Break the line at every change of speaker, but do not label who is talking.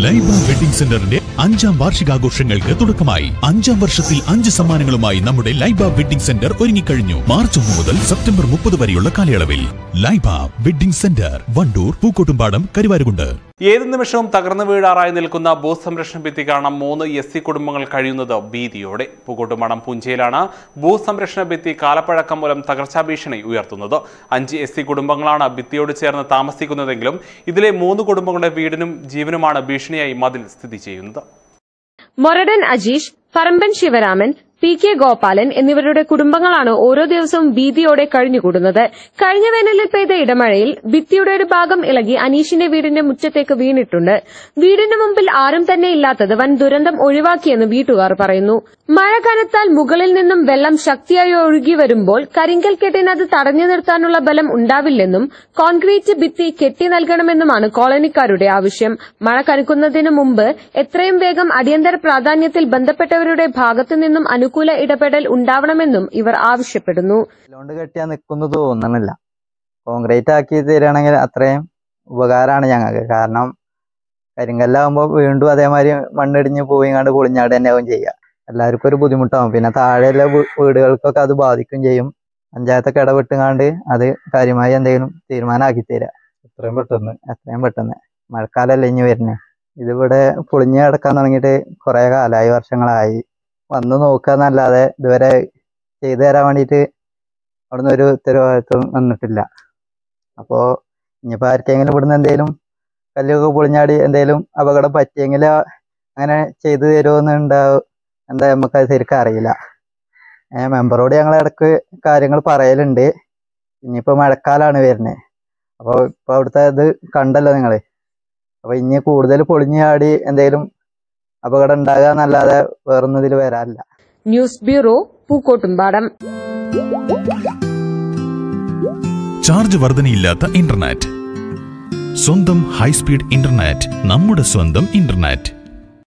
Laiba wedding സെന്ററിന്റെ അഞ്ചാം വാർഷികാഘോഷങ്ങൾക്ക് തുടക്കമായി അഞ്ചാം വർഷത്തിൽ അഞ്ച് സമ്മാനങ്ങളുമായി നമ്മുടെ ലൈബ വെഡിംഗ് സെന്റർ ഒരുങ്ങിക്കഴിഞ്ഞു മാർച്ച് ഒന്ന് മുതൽ സെപ്റ്റംബർ മുപ്പത് വരെയുള്ള കാലയളവിൽ ലൈബ വെഡിംഗ് സെന്റർ വണ്ടൂർ പൂക്കോട്ടുംപാടം കരുവാരുകുണ്ട്
ഏത് നിമിഷവും തകർന്നു വീഴാറായി നിൽക്കുന്ന ഭൂസംരക്ഷണ ഭിത്തി കാരണം മൂന്ന് എസ് സി കുടുംബങ്ങൾ കഴിയുന്നത് ഭീതിയോടെ പൂക്കോട്ടുമണം പുഞ്ചയിലാണ് ഭൂസംരക്ഷണ ഭിത്തി കാലപ്പഴക്കം മൂലം തകർച്ചാ ഭീഷണി ഉയർത്തുന്നത് അഞ്ച് എസ് സി കുടുംബങ്ങളാണ് ഭിത്തിയോട് ചേർന്ന് താമസിക്കുന്നതെങ്കിലും ഇതിലെ മൂന്ന് കുടുംബങ്ങളുടെ വീടിനും ജീവനുമാണ് ഭീഷണിയായി മതിൽ സ്ഥിതി ചെയ്യുന്നത്
മൊരടൻ അജീഷ് പറമ്പൻ ശിവരാമൻ പി കെ ഗോപാലൻ എന്നിവരുടെ കുടുംബങ്ങളാണ് ഓരോ ദിവസവും ഭീതിയോടെ കഴിഞ്ഞുകൂടുന്നത് കഴിഞ്ഞ വേനലിൽ പെയ്ത ഇടമഴയിൽ ഭിത്തിയുടെ ഒരു ഭാഗം ഇളകി അനീഷിന്റെ വീടിന്റെ മുറ്റത്തേക്ക് വീണിട്ടുണ്ട് വീടിന് മുമ്പിൽ ആരും തന്നെ ഇല്ലാത്തത് വൻ ദുരന്തം ഒഴിവാക്കിയെന്ന് വീട്ടുകാർ പറയുന്നു മഴ കനത്താൽ മുകളിൽ നിന്നും വെള്ളം ശക്തിയായി ഒഴുകി വരുമ്പോൾ കരിങ്കൽ കെട്ടിനത് തടഞ്ഞു നിർത്താനുള്ള ബലം ഉണ്ടാവില്ലെന്നും കോൺക്രീറ്റ് ഭിത്തി കെട്ടി നൽകണമെന്നുമാണ് കോളനിക്കാരുടെ ആവശ്യം മഴ കനക്കുന്നതിന് മുമ്പ് എത്രയും വേഗം അടിയന്തര പ്രാധാന്യത്തിൽ ബന്ധപ്പെട്ടവരുടെ ഭാഗത്തു നിന്നും അനുകൂല ഇടപെടൽ ഉണ്ടാവണമെന്നും ഇവർ ആവശ്യപ്പെടുന്നു
ലോണ്ട് കെട്ടിയാൽ നിൽക്കുന്നു തോന്നണില്ല കോൺക്രീറ്റ് ആക്കി തരികയാണെങ്കിൽ അത്രയും ഉപകാരമാണ് ഞങ്ങൾക്ക് കാരണം കരിങ്കല്ലാകുമ്പോൾ വീണ്ടും അതേമാതിരി മണ്ണിടിഞ്ഞ് പോയിങ്ങാണ്ട് പൊളിഞ്ഞാട് തന്നെ ആവും ചെയ്യുക എല്ലാവർക്കും ഒരു ബുദ്ധിമുട്ടാവും പിന്നെ താഴെയുള്ള വീ- വീടുകൾക്കൊക്കെ അത് ബാധിക്കും ചെയ്യും പഞ്ചായത്തൊക്കെ ഇടപെട്ടുങ്ങാണ്ട് അത് കാര്യമായി എന്തെങ്കിലും തീരുമാനമാക്കി തരിക എത്രയും പെട്ടെന്ന് എത്രയും പെട്ടെന്ന് മഴക്കാലമല്ലേ ഇനി വരുന്നത് ഇതിവിടെ പൊളിഞ്ഞ് കിടക്കാൻ തുടങ്ങിയിട്ട് കുറേ കാലമായി വർഷങ്ങളായി വന്ന് നോക്കുക എന്നല്ലാതെ ഇതുവരെ ചെയ്തു തരാൻ വേണ്ടിയിട്ട് അവിടുന്ന് ഒരു ഉത്തരവാദിത്വം വന്നിട്ടില്ല അപ്പോൾ ഇനിയിപ്പോൾ ആർക്കെങ്കിലും ഇവിടുന്ന് എന്തെങ്കിലും കല്ലൊക്കെ പൊളിഞ്ഞാടി എന്തെങ്കിലും അപകടം പറ്റിയെങ്കിൽ അങ്ങനെ ചെയ്തു തരുമെന്നുണ്ടാവും എന്താ നമുക്കത് ശരിക്കും അറിയില്ല ഏ മെമ്പറോട് ഞങ്ങൾ ഇടയ്ക്ക് കാര്യങ്ങൾ പറയലുണ്ട് ഇനിയിപ്പോൾ മഴക്കാലമാണ് വരുന്നത് അപ്പോൾ ഇപ്പോൾ അവിടുത്തെ ഇത് കണ്ടല്ലോ നിങ്ങൾ അപ്പോൾ ഇനി കൂടുതൽ പൊളിഞ്ഞ് ചാടി എന്തെങ്കിലും അപകടം ഉണ്ടാകുക എന്നല്ലാതെ വേറൊന്നും ഇതിൽ വരാനില്ല
ന്യൂസ് ബ്യൂറോ പൂക്കോട്ടുംപാടം
ചാർജ് വർധനയില്ലാത്ത ഇന്റർനെറ്റ് സ്വന്തം ഹൈസ്പീഡ് ഇന്റർനെറ്റ് നമ്മുടെ സ്വന്തം ഇന്റർനെറ്റ്